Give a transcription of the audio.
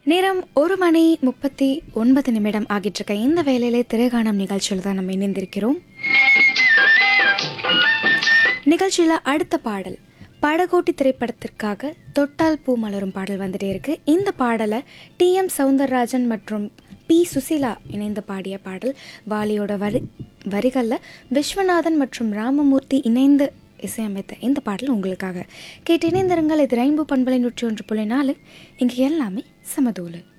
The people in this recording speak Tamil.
நேரம் ஒரு மணி முப்பத்தி ஒன்பது நிமிடம் ஆகிட்டு இருக்க இந்த வேலையிலே திரைகாணம் நிகழ்ச்சியில் தான் நம்ம இணைந்திருக்கிறோம் நிகழ்ச்சியில் அடுத்த பாடல் படகோட்டி திரைப்படத்திற்காக தொட்டால் பூ மலரும் பாடல் வந்துட்டே இருக்கு இந்த பாடலை டி எம் சவுந்தரராஜன் மற்றும் பி சுசீலா இணைந்து பாடிய பாடல் வாலியோட வரி வரிகளில் விஸ்வநாதன் மற்றும் ராமமூர்த்தி இணைந்து இசையமைத்த இந்த பாடல் உங்களுக்காக கேட்டு இணைந்திருங்கள் இது ரெயின்போ பண்பலை நூற்றி ஒன்று புள்ளி நாலு இங்கே எல்லாமே சமதூளு